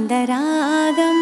ఆనందరాగం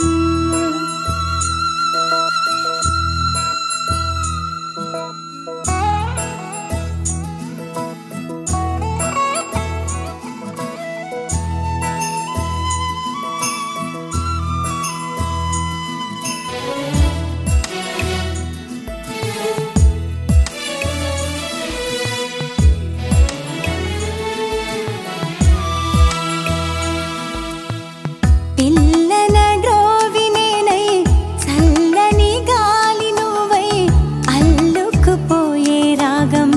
పిల్లన గ్రోవినేనై చల్లని గాలి నువ్వై అల్లుకుపోయే రాగం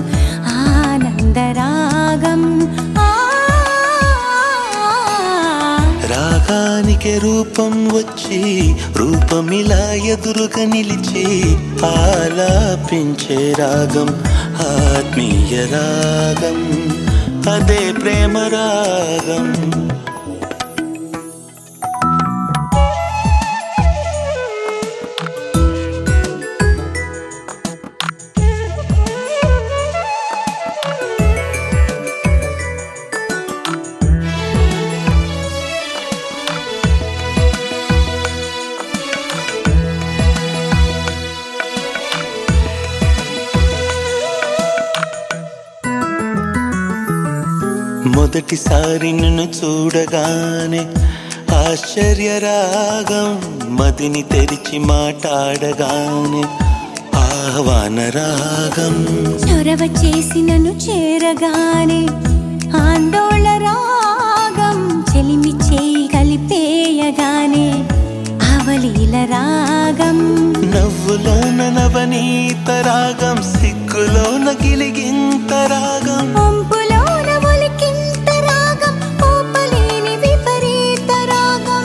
ఆనందరాగం ఆ రాగానికి రూపం వచ్చి రూపమిలా ఎదురుగా నిలిచి ఆలాపించే రాగం ఆత్మీయ రాగం అదే ప్రేమ రాగం మొదటిసారి నిన్ను చూడగానే ఆశ్చర్య రాగం మదిని తెరిచి మాట్లాడగానే ఆహ్వాన రాగం చొరవ చేసి నన్ను చేరగానే ఆందోళ రాగం చెలిమి చేయి కలిపేయగానే అవలీల రాగం నవ్వులోన నవనీత రాగం సిగ్గులోన గిలిగింత రాగం పంపులోన ఒలికింత రాగం ఊపలేని విపరీత రాగం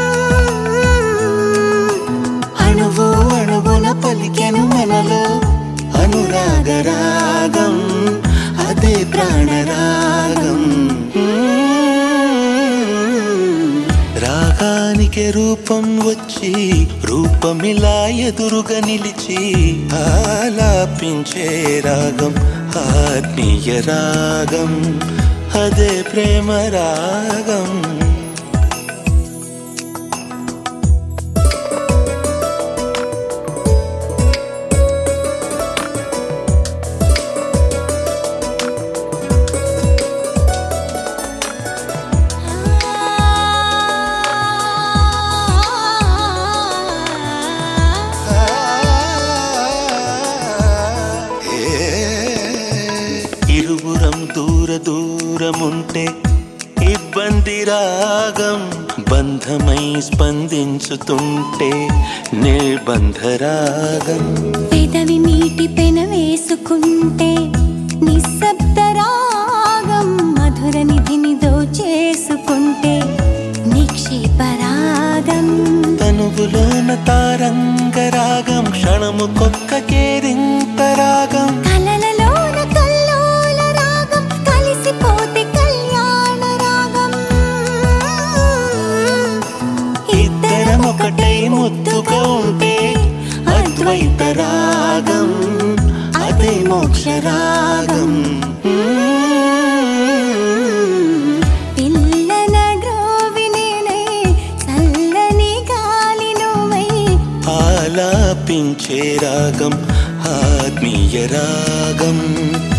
అణువు అణువున పలికెను మనలో అనురాగ రాగం అదే ప్రాణరాగం రాగానికి రూపం వచ్చి రూపమిలా ఎదురుగా నిలిచి ఆలాపించే రాగం ఆత్మీయ రాగం అదే ప్రేమ రాగం ఇరువురం దూర దూరముంటే ఇబ్బంది రాగం బంధమై స్పందించుతుంటే నిర్బంధ రాగం పెదవి మీటి పెన వేసుకుంటే నిశ్శబ్ద రాగం మధుర నిధిని దోచేసుకుంటే నిక్షేప రాగం తనువులోన తారంగ రాగం క్షణము కొక్క కేరింత రాగం కలలలోన కల్లోల రాగం కలిసిపోతే కళ్యాణ రాగం ఇద్దరం ఒకటై ముద్దుగా ఉంటే అద్వైత రాగం అదే మోక్ష రాగం పిల్లన గ్రోవినేనై చల్లని గాలి నువ్వై ఆలాపించే రాగం ఆత్మీయ రాగం